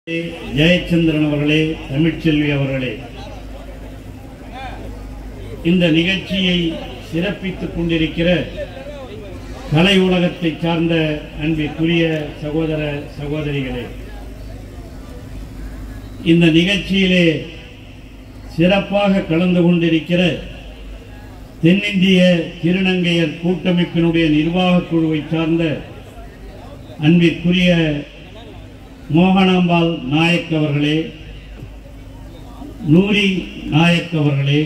ஜெயச்சந்திரன் அவர்களே தமிழ்ச்செல்வி அவர்களே இந்த நிகழ்ச்சியை சிறப்பித்துக் கொண்டிருக்கிற கலை உலகத்தை சார்ந்த அன்பிற்குரிய சகோதர சகோதரிகளே இந்த நிகழ்ச்சியிலே சிறப்பாக கலந்து கொண்டிருக்கிற தென்னிந்திய திருநங்கையர் கூட்டமைப்பினுடைய நிர்வாகக் குழுவை சார்ந்த அன்பிற்குரிய மோகனாம்பாள் நாயக் அவர்களே நூரி நாயக் அவர்களே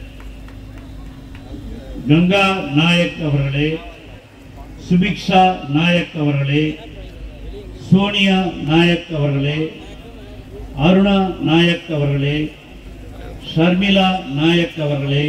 கங்கா நாயக் அவர்களே சுபிக்ஷா நாயக் அவர்களே சோனியா நாயக் அவர்களே அருணா நாயக் அவர்களே ஷர்மிளா நாயக் அவர்களே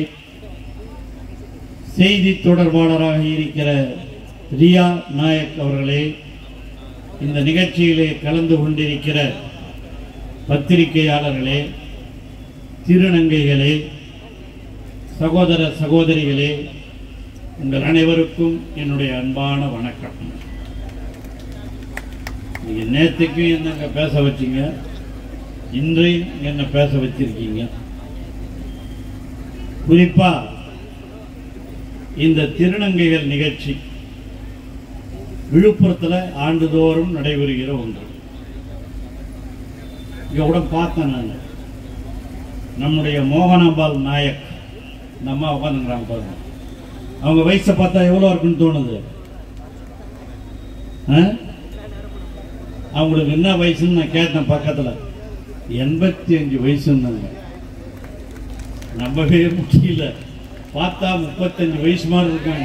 செய்தி தொடர்பாளராக இருக்கிற ரியா நாயக் அவர்களே இந்த நிகழ்ச்சியிலே கலந்து கொண்டிருக்கிற பத்திரிகையாளர்களே திருநங்கைகளே சகோதர சகோதரிகளே உங்கள் அனைவருக்கும் என்னுடைய அன்பான வணக்கம் நீங்க நேற்றுக்கும் என்னங்க பேச வச்சீங்க இன்றையும் என்ன பேச வச்சிருக்கீங்க குறிப்பா இந்த திருநங்கைகள் நிகழ்ச்சி விழுப்புரத்துல ஆண்டுதோறும் நடைபெறுகிற ஒன்று இங்க கூட பார்த்தேன் நான் நம்முடைய மோகனாம்பாள் நாயக் இந்த அம்மா உட்காந்துங்கிறாங்க பாருங்க அவங்க வயசை பார்த்தா எவ்வளோ இருக்குன்னு தோணுது ஆ? அவங்களுக்கு என்ன வயசுன்னு நான் கேட்டேன் பக்கத்துல எண்பத்தி அஞ்சு வயசுன்னாங்க நம்பவே முடியல பார்த்தா முப்பத்தஞ்சு வயசு மாதிரி இருக்காங்க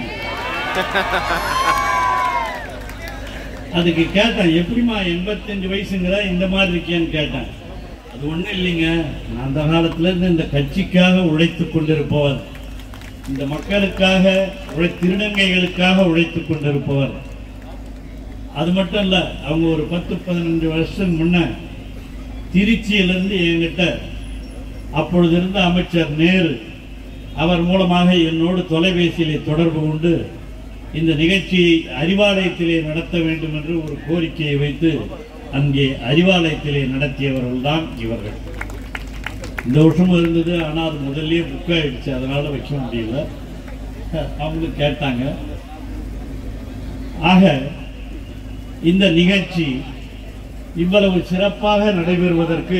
அதுக்கு கேட்டேன் எப்படிம்மா எண்பத்தஞ்சு வயசுங்கிற இந்த மாதிரி இருக்கியான்னு கேட்டேன் அது ஒண்ணும் இல்லைங்க நான் அந்த காலத்துல இருந்து இந்த கட்சிக்காக உழைத்துக் கொண்டிருப்பவர் இந்த மக்களுக்காக உழை திருநங்கைகளுக்காக உழைத்துக் கொண்டிருப்பவர் அது மட்டும் இல்ல அவங்க ஒரு பத்து பதினஞ்சு வருஷம் முன்ன திருச்சியிலிருந்து என்கிட்ட அப்பொழுது இருந்த அமைச்சர் நேரு அவர் மூலமாக என்னோடு தொலைபேசியிலே தொடர்பு கொண்டு இந்த நிகழ்ச்சியை அறிவாலயத்திலே நடத்த வேண்டும் என்று ஒரு கோரிக்கையை வைத்து அங்கே அறிவாலயத்திலே நடத்தியவர்கள் தான் இவர்கள் இந்த வருஷமும் இருந்தது ஆனால் அது முதல்லயே புக் ஆயிடுச்சு அதனால வைக்க முடியல அவங்க கேட்டாங்க ஆக இந்த நிகழ்ச்சி இவ்வளவு சிறப்பாக நடைபெறுவதற்கு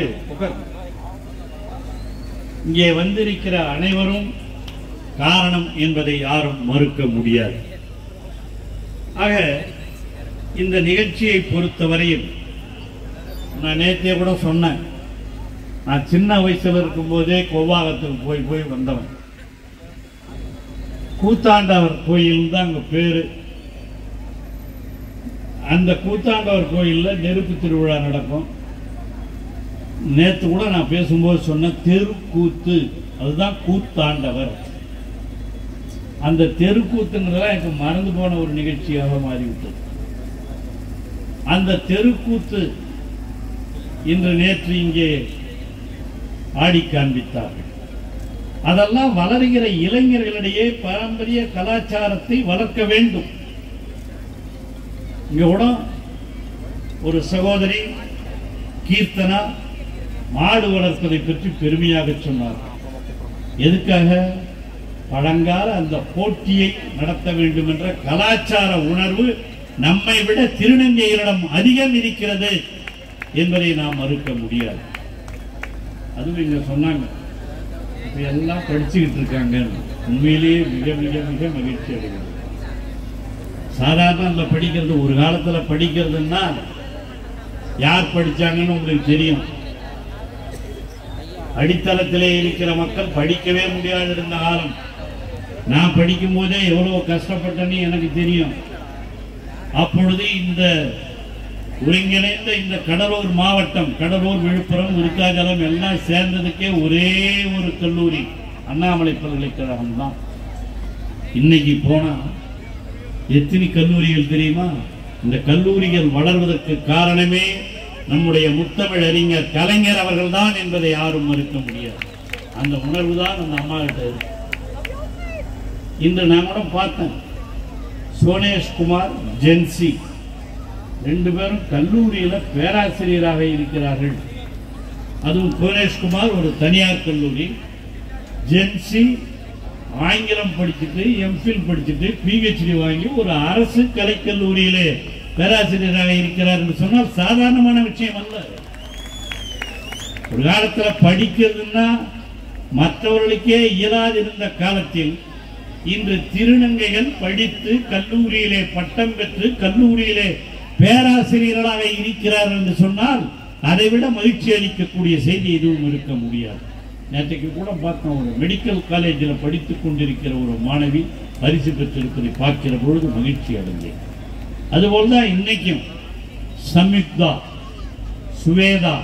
இங்கே வந்திருக்கிற அனைவரும் காரணம் என்பதை யாரும் மறுக்க முடியாது ஆக இந்த நிகழ்ச்சியை பொறுத்தவரையில் நான் நேற்றே கூட சொன்னேன் நான் சின்ன வயசுல இருக்கும்போதே கொவ்வாகத்துக்கு போய் போய் வந்தவன் கூத்தாண்டவர் கோயில் தான் அங்க பேரு அந்த கூத்தாண்டவர் கோயில்ல நெருப்பு திருவிழா நடக்கும் நேத்து கூட நான் பேசும்போது சொன்ன தெருக்கூத்து அதுதான் கூத்தாண்டவர் அந்த தெருக்கூத்துங்கிறதெல்லாம் எனக்கு மறந்து போன ஒரு நிகழ்ச்சியாக மாறிவிட்டது அந்த தெருக்கூத்து இன்று நேற்று இங்கே ஆடி காண்பித்தார்கள் அதெல்லாம் வளர்கிற இளைஞர்களிடையே பாரம்பரிய கலாச்சாரத்தை வளர்க்க வேண்டும் இங்க கூட ஒரு சகோதரி கீர்த்தனா மாடு வளர்ப்பதை பற்றி பெருமையாக சொன்னார் எதுக்காக பழங்கால அந்த போட்டியை நடத்த வேண்டும் என்ற கலாச்சார உணர்வு நம்மை விட திருநங்கைகளிடம் அதிகம் இருக்கிறது என்பதை நாம் மறுக்க முடியாது அதுவும் இங்க சொன்னாங்க இப்ப எல்லாம் படிச்சுக்கிட்டு இருக்காங்க உண்மையிலேயே மிக மிக மிக மகிழ்ச்சி அடைகிறது சாதாரண அந்த படிக்கிறது ஒரு காலத்துல படிக்கிறதுன்னா யார் படிச்சாங்கன்னு உங்களுக்கு தெரியும் அடித்தளத்திலே இருக்கிற மக்கள் படிக்கவே முடியாது இருந்த காலம் நான் படிக்கும் போதே எவ்வளவு கஷ்டப்பட்டேன்னு எனக்கு தெரியும் அப்பொழுது இந்த ஒருங்கிணைந்த இந்த கடலூர் மாவட்டம் கடலூர் விழுப்புரம் விருத்தாச்சலம் எல்லாம் சேர்ந்ததுக்கே ஒரே ஒரு கல்லூரி அண்ணாமலை பல்கலைக்கழகம் தான் இன்னைக்கு போனா எத்தனை கல்லூரிகள் தெரியுமா இந்த கல்லூரிகள் வளர்வதற்கு காரணமே நம்முடைய முத்தமிழ் அறிஞர் கலைஞர் அவர்கள்தான் என்பதை யாரும் மறுக்க முடியாது அந்த உணர்வு தான் அந்த அம்மா கிட்ட இருக்கு இன்று நான் கூட பார்த்தேன் சோனேஷ்குமார் ஜென்சி ரெண்டு பேரும் கல்லூரியில பேராசிரியராக இருக்கிறார்கள் அதுவும் புவனேஷ்குமார் ஒரு தனியார் கல்லூரி ஜென்சி ஆங்கிலம் படிச்சுட்டு எம்ஃபில் படிச்சுட்டு பிஹெச்டி வாங்கி ஒரு அரசு கலைக்கல்லூரியிலே பேராசிரியராக இருக்கிறார் என்று சொன்னால் சாதாரணமான விஷயம் அல்ல ஒரு காலத்துல படிக்கிறதுன்னா மற்றவர்களுக்கே இயலாது இருந்த காலத்தில் இன்று திருநங்கைகள் படித்து கல்லூரியிலே பட்டம் பெற்று கல்லூரியிலே பேராசிரியர்களாக இருக்கிறார்கள் என்று சொன்னால் அதைவிட மகிழ்ச்சி அளிக்கக்கூடிய செய்தி எதுவும் இருக்க முடியாது நேற்றைக்கு கூட பார்த்தோம் ஒரு மெடிக்கல் காலேஜில் படித்துக் கொண்டிருக்கிற ஒரு மாணவி பரிசு பெற்றிருப்பதை பார்க்கிற பொழுது மகிழ்ச்சி அடைந்தேன் அதுபோல்தான் இன்னைக்கும் சம்யுக்தா சுவேதா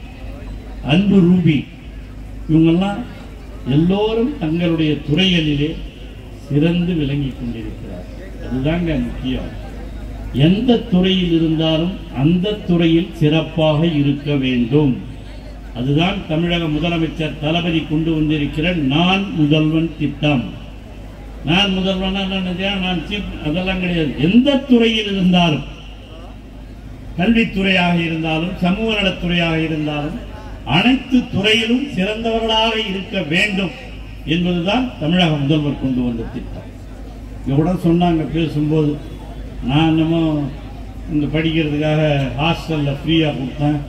அன்பு ரூபி இவங்கெல்லாம் எல்லோரும் தங்களுடைய துறைகளிலே சிறந்து விளங்கிக் கொண்டிருக்கிறார் அதுதாங்க முக்கியம் எந்த துறையில் இருந்தாலும் அந்த துறையில் சிறப்பாக இருக்க வேண்டும் அதுதான் தமிழக முதலமைச்சர் தளபதி கொண்டு வந்திருக்கிற நான் முதல்வன் திட்டம் நான் முதல்வனா நான் நினைச்சா, நான் சீஃப் அதெல்லாம் கிடையாது எந்த துறையில் இருந்தாலும் கல்வித்துறையாக இருந்தாலும் சமூக நலத்துறையாக இருந்தாலும் அனைத்து துறையிலும் சிறந்தவர்களாக இருக்க வேண்டும் என்பதுதான் தமிழக முதல்வர் கொண்டு வந்த திட்டம் இவ்வளோ சொன்னாங்க பேசும்போது நான் என்னமோ இந்த படிக்கிறதுக்காக ஹாஸ்டலில் ஃப்ரீயாக கொடுத்தேன்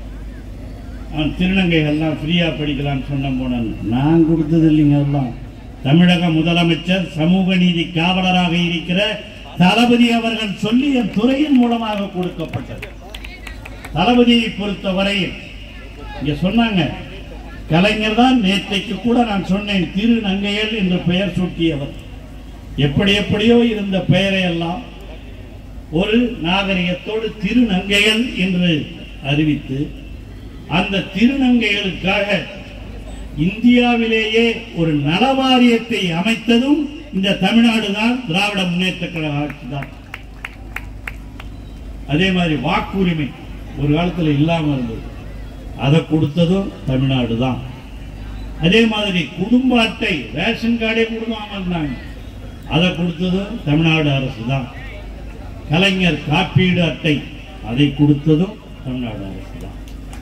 அவன் திருநங்கைகள்லாம் ஃப்ரீயாக படிக்கலாம்னு சொன்ன போனேன் நான் கொடுத்தது இல்லைங்க அதெல்லாம் தமிழக முதலமைச்சர் சமூக நீதி காவலராக இருக்கிற தளபதி அவர்கள் சொல்லிய துறையின் மூலமாக கொடுக்கப்பட்டது தளபதியை பொறுத்த வரையில் இங்க சொன்னாங்க கலைஞர் தான் நேற்றைக்கு கூட நான் சொன்னேன் திருநங்கையர் என்று பெயர் சூட்டியவர் எப்படி எப்படியோ இருந்த பெயரை எல்லாம் ஒரு நாகரிகத்தோடு திருநங்கைகள் என்று அறிவித்து அந்த திருநங்கைகளுக்காக இந்தியாவிலேயே ஒரு நலவாரியத்தை அமைத்ததும் இந்த தமிழ்நாடு தான் திராவிட முன்னேற்ற கழக ஆட்சி தான் அதே மாதிரி வாக்குரிமை ஒரு காலத்துல இல்லாம இருந்தது அதை கொடுத்ததும் தமிழ்நாடு தான் அதே மாதிரி குடும்ப அட்டை ரேஷன் கார்டே கொடுக்காம இருந்தாங்க அதை கொடுத்ததும் தமிழ்நாடு அரசு தான் கலைஞர் காப்பீடு அட்டை அதை கொடுத்ததும் தமிழ்நாடு அரசு தான்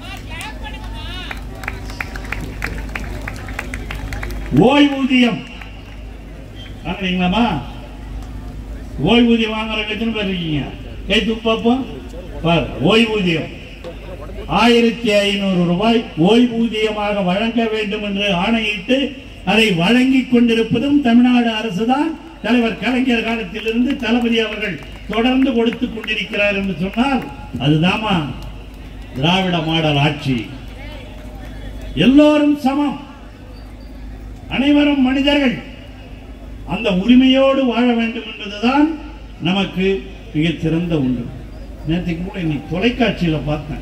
ஓய்வூதியம் வாங்குறீங்களாமா ஓய்வூதியம் வாங்குறவங்க எத்தனை பேர் இருக்கீங்க கை துப்பாப்போம் பார் ஓய்வூதியம் ஆயிரத்தி ஐநூறு ரூபாய் ஓய்வூதியமாக வழங்க வேண்டும் என்று ஆணையிட்டு அதை வழங்கிக் கொண்டிருப்பதும் தமிழ்நாடு அரசுதான் தலைவர் கலைஞர் காலத்திலிருந்து தளபதி அவர்கள் தொடர்ந்து கொடுத்துக் கொண்டிருக்கிறார் என்று சொன்னால் அதுதாமா திராவிட மாடல் ஆட்சி எல்லோரும் சமம் அனைவரும் மனிதர்கள் அந்த உரிமையோடு வாழ வேண்டும் என்பதுதான் நமக்கு மிகச் சிறந்த ஒன்று நேற்றுக்கு கூட இன்னைக்கு தொலைக்காட்சியில பார்த்தேன்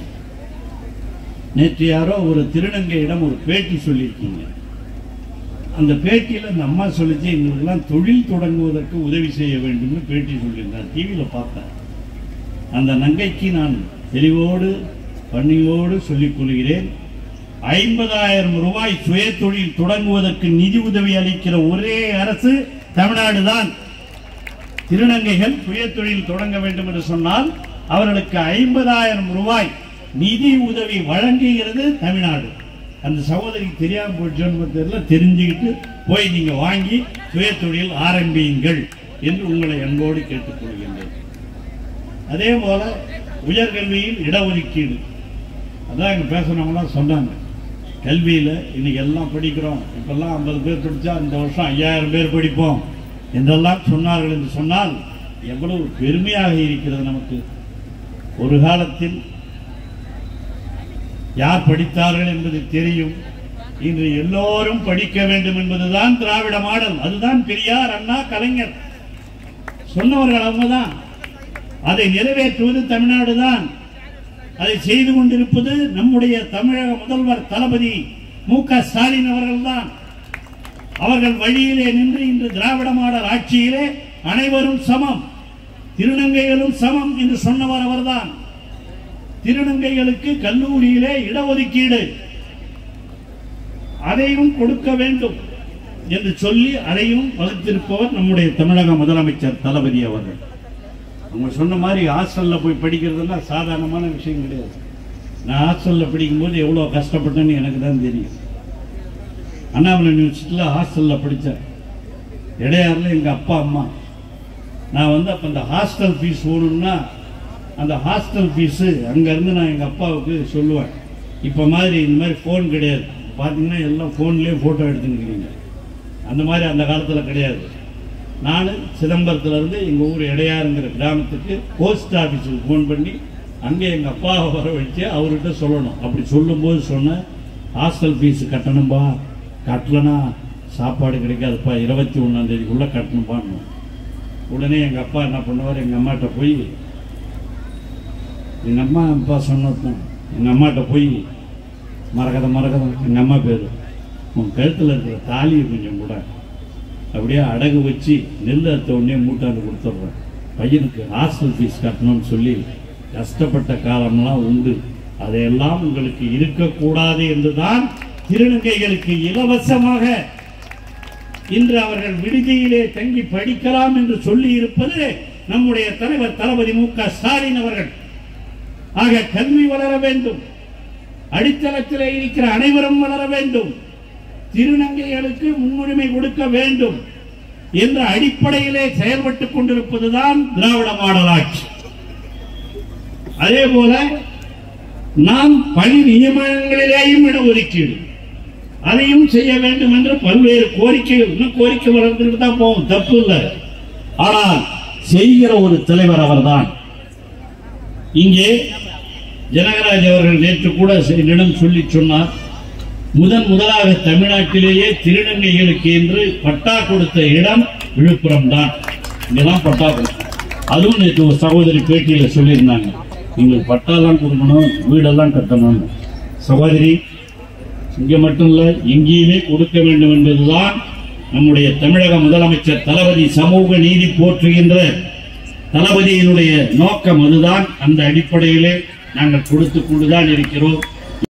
நேற்று யாரோ ஒரு திருநங்கையிடம் ஒரு பேட்டி சொல்லியிருக்கீங்க அந்த பேட்டியில அந்த அம்மா சொல்லிச்சு எங்களுக்கெல்லாம் தொழில் தொடங்குவதற்கு உதவி செய்ய வேண்டும்னு பேட்டி சொல்லியிருந்தேன் டிவியில பார்த்தேன் அந்த நங்கைக்கு நான் தெளிவோடு பணியோடு சொல்லிக் கொள்கிறேன் ஐம்பதாயிரம் ரூபாய் சுய தொழில் தொடங்குவதற்கு நிதி உதவி அளிக்கிற ஒரே அரசு தமிழ்நாடு தான் திருநங்கைகள் சுய தொழில் தொடங்க வேண்டும் என்று சொன்னால் அவர்களுக்கு ஐம்பதாயிரம் ரூபாய் நிதி உதவி வழங்குகிறது தமிழ்நாடு அந்த சகோதரிக்கு தெரியாம போச்சுன்னு தெரியல தெரிஞ்சுக்கிட்டு போய் நீங்க வாங்கி சுய தொழில் ஆரம்பியுங்கள் என்று உங்களை அன்போடு கேட்டுக்கொள்கின்றேன் அதே போல உயர்கல்வியில் இடஒதுக்கீடு அதான் இங்க பேசுனவங்களாம் சொன்னாங்க கல்வியில இன்னைக்கு எல்லாம் படிக்கிறோம் இப்பெல்லாம் ஐம்பது பேர் படிச்சா இந்த வருஷம் ஐயாயிரம் பேர் படிப்போம் என்றெல்லாம் சொன்னார்கள் என்று சொன்னால் எவ்வளவு பெருமையாக இருக்கிறது நமக்கு ஒரு காலத்தில் யார் படித்தார்கள் என்பது தெரியும் இன்று எல்லோரும் படிக்க வேண்டும் என்பதுதான் திராவிட மாடல் அதுதான் பெரியார் அண்ணா கலைஞர் சொன்னவர்கள் அவங்கதான் அதை நிறைவேற்றுவது தமிழ்நாடு தான் அதை செய்து கொண்டிருப்பது நம்முடைய தமிழக முதல்வர் தளபதி மு க ஸ்டாலின் அவர்கள்தான் அவர்கள் வழியிலே நின்று இன்று திராவிட மாடல் ஆட்சியிலே அனைவரும் சமம் திருநங்கைகளும் சமம் என்று சொன்னவர் அவர்தான் திருநங்கைகளுக்கு கல்லூரியிலே இடஒதுக்கீடு அதையும் கொடுக்க வேண்டும் என்று சொல்லி அதையும் வகுத்திருப்பவர் நம்முடைய தமிழக முதலமைச்சர் தளபதி அவர்கள் அவங்க சொன்ன மாதிரி ஹாஸ்டலில் போய் படிக்கிறதுலாம் சாதாரணமான விஷயம் கிடையாது நான் ஹாஸ்டலில் படிக்கும்போது எவ்வளோ கஷ்டப்பட்டேன்னு எனக்கு தான் தெரியும் அண்ணாமலை யூனிவர்சிட்டியில் ஹாஸ்டலில் படித்தேன் இடையாறில் எங்கள் அப்பா அம்மா நான் வந்து அப்போ அந்த ஹாஸ்டல் ஃபீஸ் ஓடணும்னா அந்த ஹாஸ்டல் ஃபீஸு அங்கேருந்து நான் எங்கள் அப்பாவுக்கு சொல்லுவேன் இப்போ மாதிரி இந்த மாதிரி ஃபோன் கிடையாது பார்த்தீங்கன்னா எல்லாம் ஃபோன்லேயே ஃபோட்டோ எடுத்துன்னுக்கிறீங்க அந்த மாதிரி அந்த காலத்தில் கிடையாது நான் சிதம்பரத்துலேருந்து எங்கள் ஊர் இடையாருங்கிற கிராமத்துக்கு போஸ்ட் ஆஃபீஸுக்கு ஃபோன் பண்ணி அங்கே எங்கள் அப்பாவை வர வச்சு அவர்கிட்ட சொல்லணும் அப்படி சொல்லும்போது சொன்னேன் ஹாஸ்டல் ஃபீஸ் கட்டணும்பா கட்டலனா சாப்பாடு கிடைக்காதுப்பா இருபத்தி ஒன்றாம் தேதிக்குள்ளே கட்டணும்பான்னு உடனே எங்கள் அப்பா என்ன பண்ணுவார் எங்கள் அம்மாட்ட போய் எங்கள் அம்மா அப்பா சொன்னதும் எங்கள் அம்மாட்ட போய் மரகத மரகதம் எங்கள் அம்மா பேர் உன் கழுத்தில் இருக்கிற தாலியை கொஞ்சம் கூட அப்படியே அடகு வச்சு நெல் அறுத்த உடனே மூட்டாண்டு கொடுத்துட்றேன் பையனுக்கு ஹாஸ்டல் ஃபீஸ் கட்டணும்னு சொல்லி கஷ்டப்பட்ட காலம்லாம் உண்டு அதையெல்லாம் உங்களுக்கு இருக்கக்கூடாது என்றுதான் திருநங்கைகளுக்கு இலவசமாக இன்று அவர்கள் விடுதியிலே தங்கி படிக்கலாம் என்று சொல்லி இருப்பது நம்முடைய தலைவர் தளபதி மு க ஸ்டாலின் அவர்கள் ஆக கல்வி வளர வேண்டும் அடித்தளத்திலே இருக்கிற அனைவரும் வளர வேண்டும் திருநங்கைகளுக்கு முன்னுரிமை கொடுக்க வேண்டும் என்ற அடிப்படையிலே செயல்பட்டுக் கொண்டிருப்பதுதான் திராவிட மாடல் ஆட்சி அதே போல நாம் பணி நியமனங்களிலேயும் இடஒதுக்கீடு அதையும் செய்ய வேண்டும் என்று பல்வேறு கோரிக்கைகள் இன்னும் கோரிக்கை வளர்ந்துட்டு தான் போகும் தப்பு இல்லை ஆனால் செய்கிற ஒரு தலைவர் அவர்தான் இங்கே ஜனகராஜ் அவர்கள் நேற்று கூட என்னிடம் சொல்லி சொன்னார் முதன் முதலாக தமிழ்நாட்டிலேயே திருநங்கைகளுக்கு என்று பட்டா கொடுத்த இடம் விழுப்புரம் தான் இங்கதான் பட்டா கொடுத்தோம் அதுவும் நேற்று ஒரு சகோதரி பேட்டியில சொல்லியிருந்தாங்க எங்களுக்கு பட்டாலாம் கொடுக்கணும் வீடெல்லாம் கட்டணும் சகோதரி இங்க மட்டும் இல்ல எங்கேயுமே கொடுக்க வேண்டும் என்பதுதான் நம்முடைய தமிழக முதலமைச்சர் தளபதி சமூக நீதி போற்றுகின்ற தளபதியினுடைய நோக்கம் அதுதான் அந்த அடிப்படையிலே நாங்கள் கொடுத்து கொண்டுதான் இருக்கிறோம்